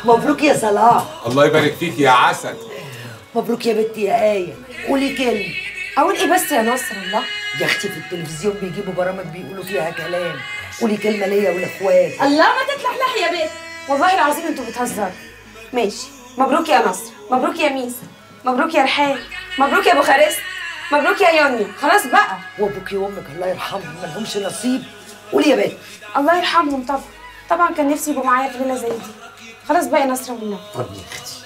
مبروك يا صلاح الله يبارك فيك يا عسل مبروك يا بنتي يا آية قولي كلمة اقول ايه بس يا نصر الله يا اختي في التلفزيون بيجيبوا برامج بيقولوا فيها كلام قولي كلمة ليا ولاخواتي الله ما تتلحلح يا بنت والله العظيم انتوا بتهزروا ماشي مبروك يا نصر مبروك يا ميسا مبروك يا رحاب مبروك يا ابو خارست مبروك يا يونيو خلاص بقى وابوكي وامك الله يرحمهم ما لهمش نصيب قولي يا بنت الله يرحمهم طبعا طبعا كان نفسي يبقوا معايا في ليله زي دي خلاص بقى يا نصر والنبي طب يا اختي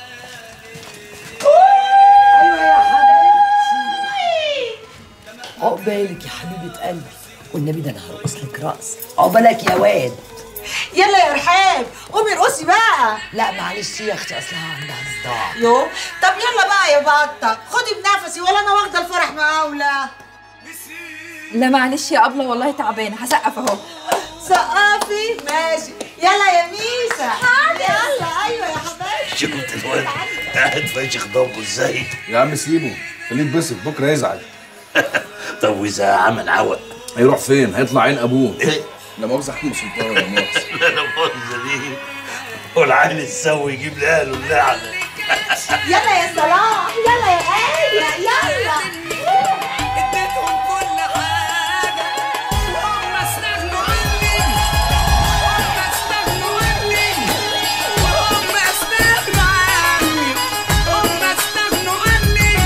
ايوه يا حبيبتي عقبالك يا حبيبة قلبي والنبي ده انا هرقص لك رقص عقبالك يا واد يلا يا رحاب قومي ارقصي بقى لا معلش يا اختي اصلها عندها صداع يو طب يلا بقى يا بطه خدي بنفسي ولا انا واخده الفرح مقاوله لا معلش يا ابله والله تعبانه هسقف اهو سقفي ماشي يلا يا ميسا يلا ايوه يا حبايبي شفت الواد قاعد فاشخ ضمه ازاي يا عم سيبه خليه يتبسط بكره يزعل طب واذا عمل عوق هيروح فين هيطلع عين ابوه إيه؟ لا مؤاخذه حكم سلطان لا مؤاخذه لا لا مؤاخذة ليه والعيل السوي يجيب لاهله اللعنه يلا يا صلاح يلا يا آية يلا اديتهم كل حاجة وهم استغنوا عني وهم استغنوا عني وهم استغنوا عني هم استغنوا عني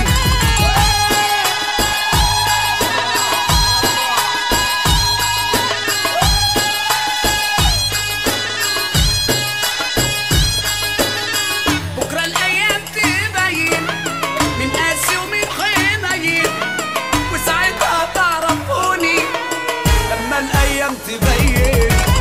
بكرة الأيام تبين من قاسي ومن حنين وساعتها تعرفوني لما الأيام تبين